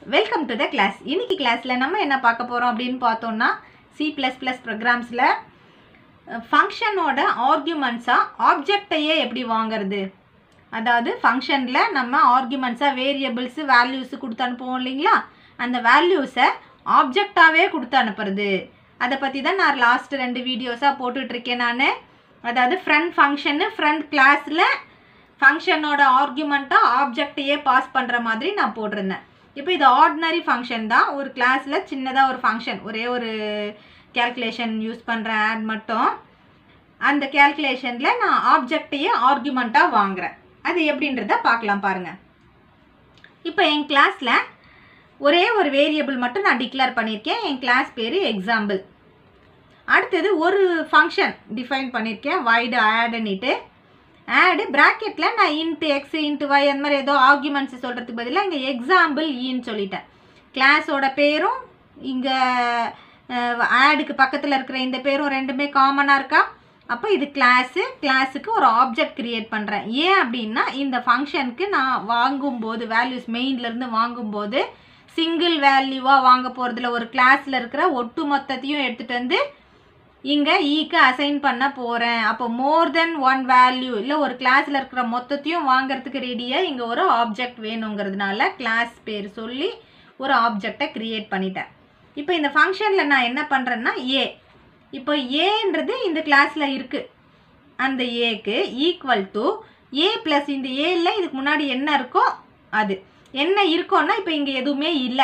welcome to the class இன்னைக்கு கிளாஸில் நம்ம என்ன பார்க்க போகிறோம் அப்படின்னு பார்த்தோம்னா சி ப்ளஸ் ப்ளஸ் ப்ரோக்ராம்ஸில் ஃபங்க்ஷனோட ஆர்கியூமெண்ட்ஸாக ஆப்ஜெக்டையே எப்படி வாங்குறது அதாவது ஃபங்க்ஷனில் நம்ம ஆர்கியூமெண்ட்ஸாக வேரியபிள்ஸு வேல்யூஸு கொடுத்து அனுப்புவோம் இல்லைங்களா அந்த வேல்யூஸை ஆப்ஜெக்டாகவே கொடுத்து அனுப்புறது அதை பற்றி தான் நான் லாஸ்ட் ரெண்டு வீடியோஸாக போட்டுட்ருக்கேன் நான் அதாவது ஃப்ரண்ட் ஃபங்க்ஷனு ஃப்ரண்ட் கிளாஸில் ஃபங்க்ஷனோட ஆர்கியூமெண்ட்டாக ஆப்ஜெக்டையே பாஸ் பண்ணுற மாதிரி நான் போட்டிருந்தேன் இப்போ இது ஆர்டினரி ஃபங்க்ஷன் தான் ஒரு கிளாஸில் சின்னதாக ஒரு ஃபங்க்ஷன் ஒரே ஒரு கேல்குலேஷன் யூஸ் பண்ணுறேன் ஆட் மட்டும் அந்த கேல்குலேஷனில் நான் ஆப்ஜெக்டையே ஆர்கியூமெண்ட்டாக வாங்குறேன் அது எப்படின்றத பார்க்கலாம் பாருங்கள் இப்போ என் கிளாஸில் ஒரே ஒரு வேரியபிள் மட்டும் நான் டிக்ளேர் பண்ணியிருக்கேன் என் கிளாஸ் பேர் எக்ஸாம்பிள் அடுத்தது ஒரு ஃபங்க்ஷன் டிஃபைன் பண்ணியிருக்கேன் வைடு ஆடுன்னுட்டு ஆடு ப்ராக்கெட்டில் நான் இன்ட்டு எக்ஸ் இன்ட்டு ஒய் அந்த மாதிரி ஏதோ ஆர்குமெண்ட்ஸ் சொல்கிறதுக்கு பதிலாக இங்கே எக்ஸாம்பிள் ஈன்னு சொல்லிட்டேன் கிளாஸோட பேரும் இங்கே ஆடுக்கு பக்கத்தில் இருக்கிற இந்த பேரும் ரெண்டுமே காமனாக இருக்கா அப்போ இது கிளாஸு கிளாஸுக்கு ஒரு ஆப்ஜெக்ட் க்ரியேட் பண்ணுறேன் ஏன் அப்படின்னா இந்த ஃபங்க்ஷனுக்கு நான் வாங்கும்போது வேல்யூஸ் மெயின்லேருந்து வாங்கும்போது சிங்கிள் வேல்யூவாக வாங்க போகிறதுல ஒரு கிளாஸில் இருக்கிற ஒட்டு மொத்தத்தையும் எடுத்துகிட்டு வந்து இங்கே ஈக்கு அசைன் பண்ண போகிறேன் அப்போ மோர் தென் ஒன் வேல்யூ இல்லை ஒரு கிளாஸில் இருக்கிற மொத்தத்தையும் வாங்குறதுக்கு ரெடியாக இங்கே ஒரு ஆப்ஜெக்ட் வேணுங்கிறதுனால கிளாஸ் பேர் சொல்லி ஒரு ஆப்ஜெக்டை க்ரியேட் பண்ணிட்டேன் இப்போ இந்த ஃபங்க்ஷனில் நான் என்ன பண்ணுறேன்னா ஏ இப்போ ஏன்றது இந்த கிளாஸில் இருக்குது அந்த ஏக்கு ஈக்குவல் டு ஏ ப்ளஸ் இந்த ஏல இதுக்கு முன்னாடி என்ன இருக்கோ அது என்ன இருக்கோன்னா இப்போ இங்கே எதுவுமே இல்லை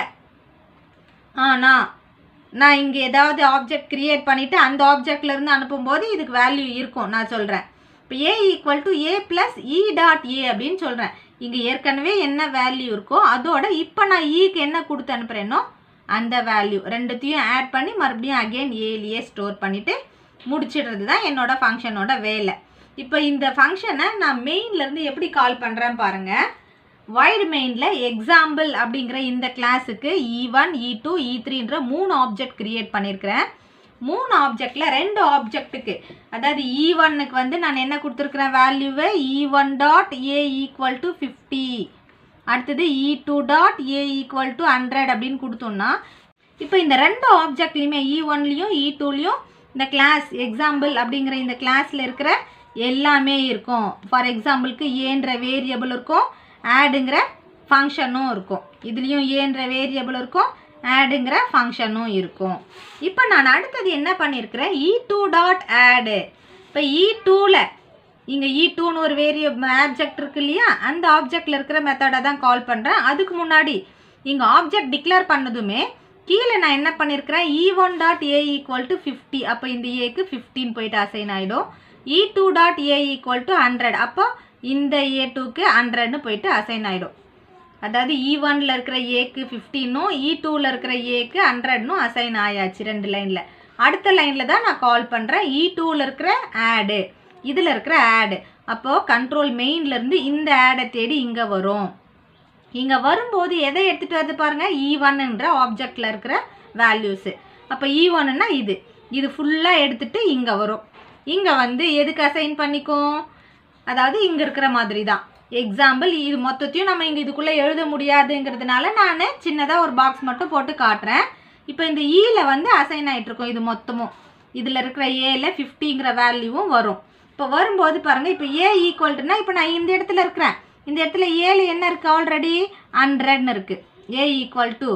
ஆனால் நான் இங்கே ஏதாவது ஆப்ஜெக்ட் க்ரியேட் பண்ணிவிட்டு அந்த ஆப்ஜெக்ட்லேருந்து அனுப்பும்போது இதுக்கு வேல்யூ இருக்கும் நான் சொல்கிறேன் இப்போ A equal to A plus E dot A அப்படின்னு சொல்கிறேன் இங்கே ஏற்கனவே என்ன வேல்யூ இருக்கோ அதோட இப்போ நான் ஈக்கு என்ன கொடுத்து அனுப்புகிறேனோ அந்த வேல்யூ ரெண்டுத்தையும் ஆட் பண்ணி மறுபடியும் அகெயின் ஏலியே ஸ்டோர் பண்ணிவிட்டு முடிச்சிடுறது தான் என்னோட ஃபங்க்ஷனோட வேலை இப்போ இந்த ஃபங்க்ஷனை நான் மெயின்லேருந்து எப்படி கால் பண்ணுறேன் பாருங்கள் வைடு மெயினில் எக்ஸாம்பிள் அப்படிங்கிற இந்த கிளாஸுக்கு இ ஒன் இ டூ இ த்ரீன்ற மூணு ஆப்ஜெக்ட் க்ரியேட் பண்ணியிருக்கிறேன் மூணு ஆப்ஜெக்டில் ரெண்டு ஆப்ஜெக்ட்டுக்கு அதாவது இ ஒன்னுக்கு வந்து நான் என்ன கொடுத்துருக்குறேன் வேல்யூவை E one dot A equal to fifty அடுத்தது E two dot A equal to hundred அப்படின்னு கொடுத்தோம்னா இப்போ இந்த ரெண்டு ஆப்ஜெக்ட்லேயுமே இ ஒன்லேயும் இ டூலேயும் இந்த கிளாஸ் எக்ஸாம்பிள் அப்படிங்கிற இந்த கிளாஸில் இருக்கிற எல்லாமே இருக்கும் ஃபார் எக்ஸாம்பிளுக்கு ஏன்ற வேரியபிள் இருக்கும் ஆடுங்கிற ஃபங்க்ஷனும் இருக்கும் இதுலேயும் ஏன்ற வேரியபிள் இருக்கும் ஆடுங்கிற ஃபங்க்ஷனும் இருக்கும் இப்போ நான் அடுத்தது என்ன பண்ணியிருக்கிறேன் இ டூ டாட் ஆடு இப்போ இ டூவில் இங்கே இ டூன்னு ஒரு வேரிய ஆப்ஜெக்ட் இருக்கு இல்லையா அந்த ஆப்ஜெக்டில் இருக்கிற மெத்தடை தான் கால் பண்ணுறேன் அதுக்கு முன்னாடி இங்கே ஆப்ஜெக்ட் டிக்ளேர் பண்ணதுமே கீழே நான் என்ன பண்ணியிருக்கிறேன் E one dot A equal to fifty அப்போ இந்த ஏக்கு ஃபிஃப்டின் போயிட்டு அசைன் ஆகிடும் E two dot A equal to hundred அப்போ இந்த ஏ டூக்கு ஹண்ட்ரட்னு போயிட்டு அசைன் ஆகிடும் அதாவது இ ஒனில் இருக்கிற ஏக்கு ஃபிஃப்டீனும் இ டூவில் இருக்கிற ஏக்கு ஹண்ட்ரட்னும் அசைன் ஆயாச்சு ரெண்டு லைனில் அடுத்த லைனில் தான் நான் கால் பண்ணுறேன் இ டூவில் இருக்கிற ஆடு இதில் இருக்கிற ஆடு அப்போது கண்ட்ரோல் மெயின்லேருந்து இந்த ஆடை தேடி இங்கே வரும் இங்கே வரும்போது எதை எடுத்துகிட்டு வருது பாருங்கள் இ ஒன்னுன்ற ஆப்ஜெக்டில் இருக்கிற வேல்யூஸு அப்போ இ ஒன்னுன்னா இது இது ஃபுல்லாக எடுத்துகிட்டு இங்கே வரும் இங்கே வந்து எதுக்கு அசைன் பண்ணிக்கும் அதாவது இங்கே இருக்கிற மாதிரி தான் எக்ஸாம்பிள் இது மொத்தத்தையும் நம்ம இங்கே இதுக்குள்ளே எழுத முடியாதுங்கிறதுனால நான் சின்னதாக ஒரு பாக்ஸ் மட்டும் போட்டு காட்டுறேன் இப்போ இந்த ஈல வந்து அசைன் ஆகிட்ருக்கோம் இது மொத்தமும் இதில் இருக்கிற ஏல ஃபிஃப்டிங்கிற வேல்யூவும் வரும் இப்போ வரும்போது பாருங்கள் இப்போ ஏ ஈக்குவல்ட்டுனா இப்போ நான் இந்த இடத்துல இருக்கிறேன் இந்த இடத்துல ஏழு என்ன இருக்குது ஆல்ரெடி ஹண்ட்ரட்னு இருக்குது A equal to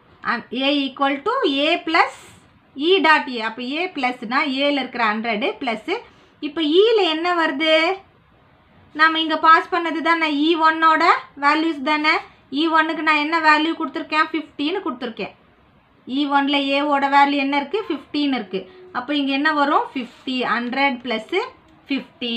A equal to A plus E dot A அப்போ ஏ ப்ளஸ்னா ஏல இருக்கிற ஹண்ட்ரடு ப்ளஸ்ஸு இப்போ ஈல என்ன வருது நம்ம இங்கே பாஸ் பண்ணது தானே இ ஒன்னோட வேல்யூஸ் தானே இ ஒன்னுக்கு நான் என்ன வேல்யூ கொடுத்துருக்கேன் ஃபிஃப்டின்னு கொடுத்துருக்கேன் இ ஒனில் ஏவோட வேல்யூ என்ன இருக்குது ஃபிஃப்டின்னு இருக்குது அப்போ இங்கே என்ன வரும் fifty hundred plus fifty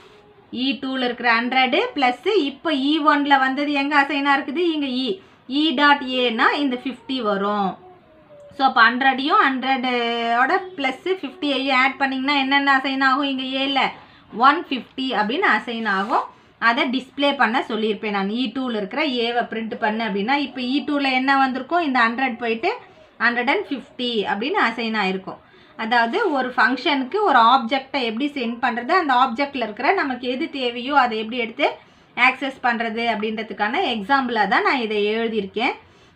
E டூவில் இருக்கிற ஹண்ட்ரடு ப்ளஸ்ஸு இப்போ இ ஒனில் வந்தது எங்கே அசைனாக இருக்குது இங்கே இ இ டாட் ஏன்னா இந்த ஃபிஃப்டி வரும் ஸோ அப்போ ஹண்ட்ரடையும் ஹண்ட்ரடோட ப்ளஸ்ஸு ஃபிஃப்டியையும் ஆட் பண்ணிங்கன்னா என்னென்ன அசைன் ஆகும் இங்கே ஏல ஒன் ஃபிஃப்டி அப்படின்னு அசைன் ஆகும் அதை டிஸ்பிளே பண்ண சொல்லியிருப்பேன் நான் இ டூவில் இருக்கிற ஏவை பிரிண்ட் பண்ணு அப்படின்னா இப்போ இ டூவில் என்ன வந்திருக்கும் இந்த ஹண்ட்ரட் போயிட்டு ஹண்ட்ரட் அண்ட் ஃபிஃப்டி அப்படின்னு அசைன் ஆகிருக்கும் அதாவது ஒரு ஃபங்க்ஷனுக்கு ஒரு ஆப்ஜெக்டை எப்படி சென்ட் பண்ணுறது அந்த ஆப்ஜெக்டில் இருக்கிற நமக்கு எது தேவையோ அதை எப்படி எடுத்து ஆக்சஸ் பண்ணுறது அப்படின்றதுக்கான எக்ஸாம்பிளாக தான் நான் இதை எழுதியிருக்கேன்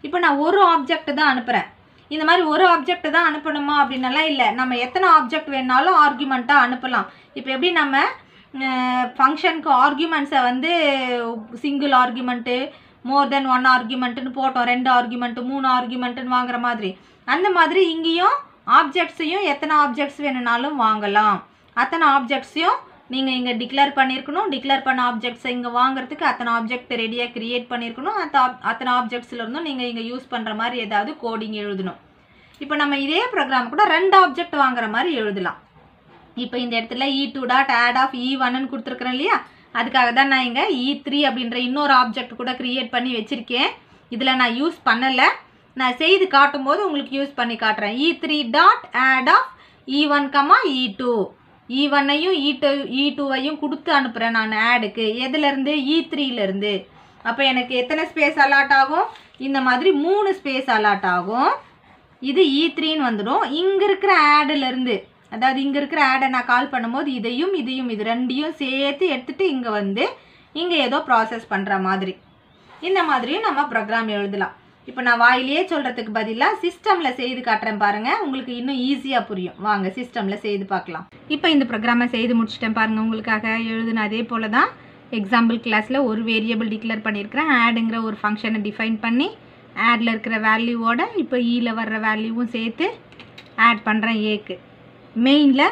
இப்போ நான் ஒரு ஆப்ஜெக்ட் தான் அனுப்புகிறேன் இந்த மாதிரி ஒரு ஆப்ஜெக்ட் தான் அனுப்பணுமா அப்படின்னலாம் இல்லை நம்ம எத்தனை ஆப்ஜெக்ட் வேணாலும் ஆர்குமெண்ட்டாக அனுப்பலாம் இப்போ எப்படி நம்ம ஃபங்க்ஷனுக்கு ஆர்குமெண்ட்ஸை வந்து single argument more than one ஆர்குமெண்ட்டுன்னு போட்டோம் ரெண்டு ஆர்குமெண்ட்டு மூணு ஆர்குமெண்ட்டுன்னு வாங்குற மாதிரி அந்த மாதிரி இங்கேயும் ஆப்ஜெக்ட்ஸையும் எத்தனை ஆப்ஜெக்ட்ஸ் வேணும்னாலும் வாங்கலாம் அத்தனை ஆப்ஜெக்ட்ஸையும் நீங்கள் இங்கே டிக்ளேர் பண்ணியிருக்கணும் டிக்ளேர் பண்ண ஆப்ஜெக்ட்ஸை இங்கே வாங்குறதுக்கு அத்தனை ஆப்ஜெக்ட் ரெடியாக க்ரியேட் பண்ணியிருக்கணும் அத்த அத்தனை ஆப்ஜெக்ட்ஸில் இருந்தும் நீங்கள் இங்கே யூஸ் பண்ணுற மாதிரி ஏதாவது கோடிங் எழுதணும் இப்போ நம்ம இதே ப்ரோக்ராம் கூட ரெண்டு ஆப்ஜெக்ட் வாங்குற மாதிரி எழுதலாம் இப்போ இந்த இடத்துல E two dot add of E ஒன்னு கொடுத்துருக்குறேன் இல்லையா அதுக்காக தான் நான் இங்கே இ த்ரீ அப்படின்ற இன்னொரு ஆப்ஜெக்ட் கூட க்ரியேட் பண்ணி வச்சுருக்கேன் இதில் நான் யூஸ் பண்ணலை நான் செய்து காட்டும்போது உங்களுக்கு யூஸ் பண்ணி காட்டுறேன் E three dot add of E one comma E two E ஒன்னையும் இ டூ இ டூவையும் கொடுத்து அனுப்புகிறேன் நான் ஆடுக்கு எதுலேருந்து இ த்ரீலேருந்து அப்போ எனக்கு எத்தனை ஸ்பேஸ் அலாட் ஆகும் இந்த மாதிரி மூணு ஸ்பேஸ் அலாட் ஆகும் இது இ த்ரீன்னு வந்துடும் இங்கே இருக்கிற ஆடுலேருந்து அதாவது இங்கே இருக்கிற ஆடை நான் கால் பண்ணும்போது இதையும் இதையும் இது ரெண்டையும் சேர்த்து எடுத்துகிட்டு இங்கே வந்து இங்கே ஏதோ ப்ராசஸ் பண்ணுற மாதிரி இந்த மாதிரியும் நம்ம ப்ரோக்ராம் எழுதலாம் இப்போ நான் வாயிலேயே சொல்கிறதுக்கு பதிலாக சிஸ்டமில் செய்து காட்டுறேன் பாருங்கள் உங்களுக்கு இன்னும் ஈஸியாக புரியும் வாங்க சிஸ்டமில் செய்து பார்க்கலாம் இப்போ இந்த ப்ரோக்ராமை செய்து முடிச்சிட்டேன் பாருங்கள் உங்களுக்காக எழுதுன அதே போல் தான் எக்ஸாம்பிள் கிளாஸில் ஒரு வேரியபிள் டிக்ளேர் பண்ணியிருக்கிறேன் ஆடுங்கிற ஒரு ஃபங்க்ஷனை டிஃபைன் பண்ணி ஆடில் இருக்கிற வேல்யூவோட இப்போ ஈயில் வர்ற வேல்யூவும் சேர்த்து ஆட் பண்ணுறேன் ஏக்கு மெயினில்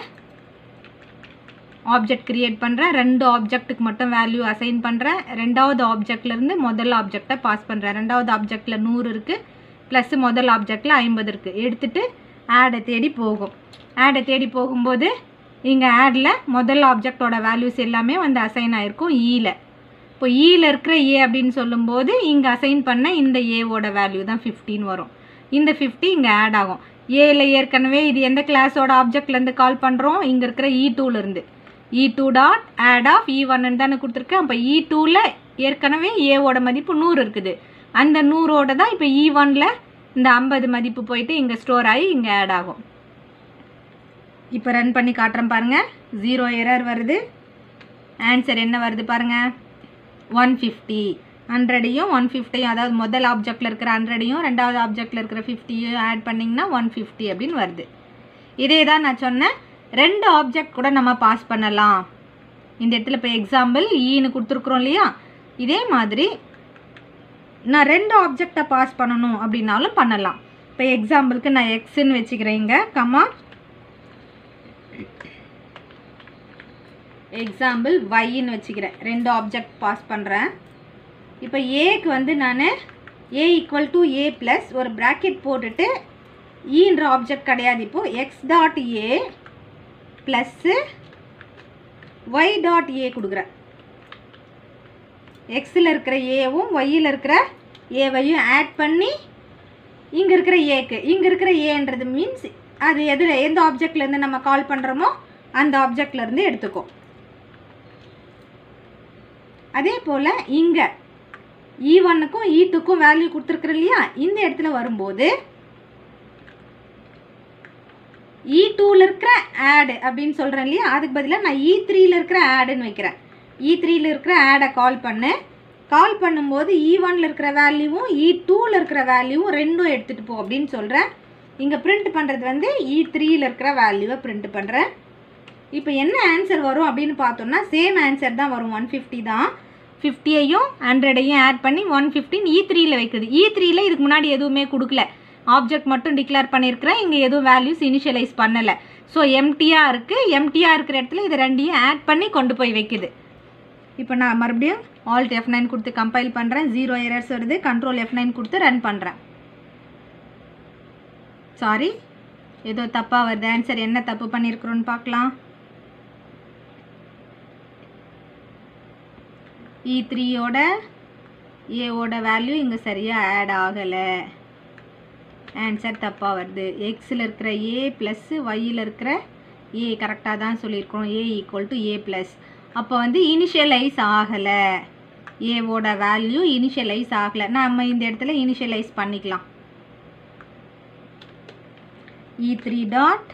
ஆப்ஜெக்ட் க்ரியேட் பண்ணுறேன் ரெண்டு ஆப்ஜெக்ட்டுக்கு மட்டும் வேல்யூ அசைன் பண்ணுறேன் ரெண்டாவது ஆப்ஜெக்ட்லேருந்து முதல் ஆப்ஜெக்டை பாஸ் பண்ணுறேன் ரெண்டாவது ஆப்ஜெக்டில் நூறு இருக்குது ப்ளஸ் முதல் ஆப்ஜெக்டில் ஐம்பது இருக்குது எடுத்துகிட்டு ஆடை தேடி போகும் ஆடை தேடி போகும்போது இங்கே ஆடில் முதல் ஆப்ஜெக்டோட வேல்யூஸ் எல்லாமே வந்து அசைன் ஆகிருக்கும் ஈயில் இப்போ ஈயில் இருக்கிற ஏ அப்படின்னு சொல்லும்போது இங்கே அசைன் பண்ண இந்த ஏவோட வேல்யூ தான் ஃபிஃப்டின் வரும் இந்த ஃபிஃப்டி இங்கே ஆட் ஆகும் ஏல ஏற்கனவே இது எந்த கிளாஸோட ஆப்ஜெக்ட்லேருந்து கால் பண்ணுறோம் இங்கே இருக்கிற இ டூலேருந்து E two dot add of E ஒன்னு தானே கொடுத்துருக்கேன் அப்போ இ டூவில் ஏற்கனவே ஏவோட மதிப்பு நூறு இருக்குது அந்த நூறோட தான் இப்போ இ ஒனில் இந்த ஐம்பது மதிப்பு போயிட்டு இங்கே ஸ்டோர் ஆகி இங்கே ஆட் ஆகும் இப்போ ரன் பண்ணி காட்டுறேன் பாருங்கள் ஜீரோ எரர் வருது ஆன்சர் என்ன வருது பாருங்கள் ஒன் ஃபிஃப்டி ஹண்ட்ரடையும் ஒன் ஃபிஃப்டியும் அதாவது முதல் ஆப்ஜெக்டில் இருக்கிற ஹண்ட்ரடையும் ரெண்டாவது ஆப்ஜெக்டில் இருக்கிற ஃபிஃப்டியும் ஆட் பண்ணிங்கன்னா ஒன் ஃபிஃப்டி அப்படின்னு வருது இதே தான் நான் சொன்னேன் ரெண்டு ஆப்ஜெக்ட் கூட நம்ம பாஸ் பண்ணலாம் இந்த இடத்துல இப்போ எக்ஸாம்பிள் ஈன்னு கொடுத்துருக்குறோம் இல்லையா இதே மாதிரி நான் ரெண்டு ஆப்ஜெக்டை பாஸ் பண்ணணும் அப்படின்னாலும் பண்ணலாம் இப்போ எக்ஸாம்பிளுக்கு நான் எக்ஸுன்னு வச்சுக்கிறேன் இங்கே கம்மா எக்ஸாம்பிள் ஒய்ன்னு வச்சுக்கிறேன் ரெண்டு ஆப்ஜெக்ட் பாஸ் பண்ணுறேன் இப்போ ஏக்கு வந்து நான் A equal to A plus ஒரு ப்ராக்கெட் போட்டுட்டு ஈன்ற ஆப்ஜெக்ட் கிடையாது இப்போது X dot A plus Y dot A கொடுக்குறேன் எக்ஸில் இருக்கிற ஏவும் ஒய்யில் இருக்கிற ஏவையும் ஆட் பண்ணி இங்கே இருக்கிற ஏக்கு இங்கே இருக்கிற ஏன்றது மீன்ஸ் அது எதில் எந்த ஆப்ஜெக்ட்லேருந்து நம்ம கால் பண்ணுறோமோ அந்த ஆப்ஜெக்ட்லேருந்து எடுத்துக்கும் அதே போல் இங்கே இ ஒன்னுக்கும் இ டூக்கும் வேல்யூ கொடுத்துருக்குறோம் இல்லையா இந்த இடத்துல வரும்போது இ டூவில் இருக்கிற ஆடு அப்படின்னு சொல்கிறேன் இல்லையா அதுக்கு பதிலாக நான் இ த்ரீயில் இருக்கிற ஆடுன்னு வைக்கிறேன் இ த்ரீயில் இருக்கிற ஆடை கால் பண்ணு கால் பண்ணும்போது இ ஒனில் இருக்கிற வேல்யூவும் இ டூவில் இருக்கிற வேல்யூவும் ரெண்டும் எடுத்துகிட்டு போ அப்படின்னு சொல்கிறேன் இங்கே பிரிண்ட் பண்ணுறது வந்து இ த்ரீயில் இருக்கிற வேல்யூவை பிரிண்ட் பண்ணுறேன் இப்போ என்ன ஆன்சர் வரும் அப்படின்னு பார்த்தோம்னா சேம் ஆன்சர் தான் வரும் ஒன் ஃபிஃப்டி தான் ஃபிஃப்டியையும் ஹண்ட்ரடையும் ஆட் பண்ணி ஒன் ஃபிஃப்டின் இ த்ரீயில் வைக்குது இ த்ரீயில் இதுக்கு முன்னாடி எதுவுமே கொடுக்கல ஆப்ஜெக்ட் மட்டும் டிக்ளேர் பண்ணியிருக்கிறேன் இங்கே எதுவும் வேல்யூஸ் இனிஷியலைஸ் பண்ணலை ஸோ எம்டியாக இருக்குது எம்டியாக இருக்கிற இடத்துல இது ரெண்டையும் ஆட் பண்ணி கொண்டு போய் வைக்குது இப்போ நான் மறுபடியும் ஆல்ட் எஃப் நைன் கொடுத்து கம்பைல் பண்ணுறேன் ஜீரோ எரர்ஸ் வருது கண்ட்ரோல் எஃப் நைன் கொடுத்து ரன் பண்ணுறேன் சாரி ஏதோ தப்பாக வருது ஆன்சர் என்ன தப்பு பண்ணியிருக்கிறோன்னு பார்க்கலாம் இ த்ரீயோட ஏவோட வேல்யூ இங்கே சரியாக ஆட் ஆகலை ஆன்சர் தப்பாக வருது எக்ஸில் இருக்கிற ஏ ப்ளஸ்ஸு ஒய்யில் இருக்கிற ஏ கரெக்டாக தான் சொல்லியிருக்கோம் A equal to A plus அப்போ வந்து இனிஷியலைஸ் ஆகலை ஏவோட வேல்யூ இனிஷியலைஸ் ஆகலை நம்ம இந்த இடத்துல இனிஷியலைஸ் பண்ணிக்கலாம் E three dot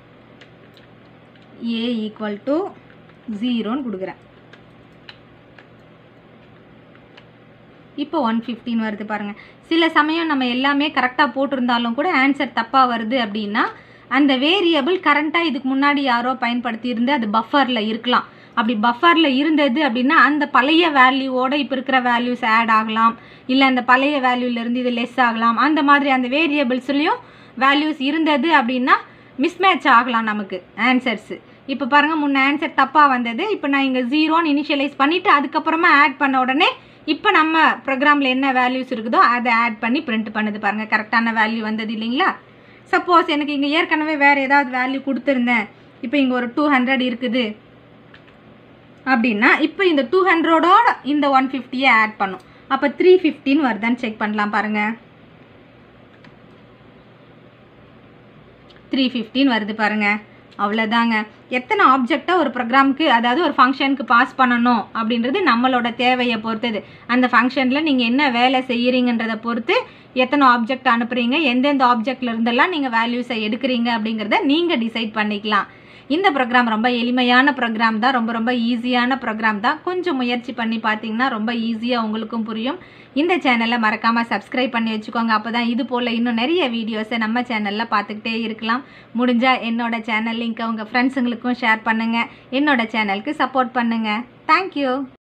A equal to ஜீரோன்னு கொடுக்குறேன் இப்போ ஒன் ஃபிஃப்டின் வருது பாருங்கள் சில சமயம் நம்ம எல்லாமே கரெக்டாக போட்டிருந்தாலும் கூட ஆன்சர் தப்பாக வருது அப்படின்னா அந்த வேரியபிள் கரண்ட்டாக இதுக்கு முன்னாடி யாரோ பயன்படுத்தி இருந்து அது பஃபரில் இருக்கலாம் அப்படி பஃபரில் இருந்தது அப்படின்னா அந்த பழைய வேல்யூவோட இப்போ இருக்கிற வேல்யூஸ் ஆட் ஆகலாம் இல்லை அந்த பழைய வேல்யூலேருந்து இது லெஸ் ஆகலாம் அந்த மாதிரி அந்த வேரியபிள்ஸ்லேயும் வேல்யூஸ் இருந்தது அப்படின்னா மிஸ்மேட்ச் ஆகலாம் நமக்கு ஆன்சர்ஸு இப்போ பாருங்கள் முன்ன ஆன்சர் தப்பாக வந்தது இப்போ நான் இங்கே ஜீரோன்னு இனிஷியலைஸ் பண்ணிவிட்டு அதுக்கப்புறமா ஆட் பண்ண உடனே இப்போ நம்ம ப்ரோக்ராமில் என்ன வேல்யூஸ் இருக்குதோ அதை ஆட் பண்ணி பிரிண்ட் பண்ணுது பாருங்கள் கரெக்டான வேல்யூ வந்தது இல்லைங்களா சப்போஸ் எனக்கு இங்கே ஏற்கனவே வேறு ஏதாவது வேல்யூ கொடுத்துருந்தேன் இப்போ இங்கே ஒரு டூ ஹண்ட்ரட் இருக்குது அப்படின்னா இப்போ இந்த டூ ஹண்ட்ரடோட இந்த ஒன் ஃபிஃப்டியை ஆட் பண்ணும் அப்போ த்ரீ ஃபிஃப்டின்னு வருதான்னு செக் பண்ணலாம் பாருங்கள் த்ரீ ஃபிஃப்டின் வருது பாருங்கள் அவ்வளோதாங்க எத்தனை ஆப்ஜெக்டை ஒரு ப்ரோக்ராமுக்கு அதாவது ஒரு ஃபங்க்ஷனுக்கு பாஸ் பண்ணணும் அப்படின்றது நம்மளோட தேவையை பொறுத்தது அந்த ஃபங்க்ஷனில் நீங்கள் என்ன வேலை செய்கிறீங்கன்றதை பொறுத்து எத்தனை ஆப்ஜெக்ட் அனுப்புகிறீங்க எந்தெந்த ஆப்ஜெக்ட்ல இருந்தெல்லாம் நீங்கள் வேல்யூஸை எடுக்கிறீங்க அப்படிங்கிறத நீங்கள் டிசைட் பண்ணிக்கலாம் இந்த ப்ரோக்ராம் ரொம்ப எளிமையான ப்ரோக்ராம் தான் ரொம்ப ரொம்ப ஈஸியான ப்ரோக்ராம் தான் கொஞ்சம் முயற்சி பண்ணி பார்த்தீங்கன்னா ரொம்ப ஈஸியாக உங்களுக்கும் புரியும் இந்த சேனலை மறக்காமல் சப்ஸ்கிரைப் பண்ணி வச்சுக்கோங்க அப்போ தான் இது போல் இன்னும் நிறைய வீடியோஸை நம்ம சேனலில் பார்த்துக்கிட்டே இருக்கலாம் முடிஞ்சால் என்னோட சேனல் லிங்க்கை உங்கள் ஃப்ரெண்ட்ஸுங்களுக்கும் ஷேர் பண்ணுங்கள் என்னோட சேனலுக்கு சப்போர்ட் பண்ணுங்கள் தேங்க்யூ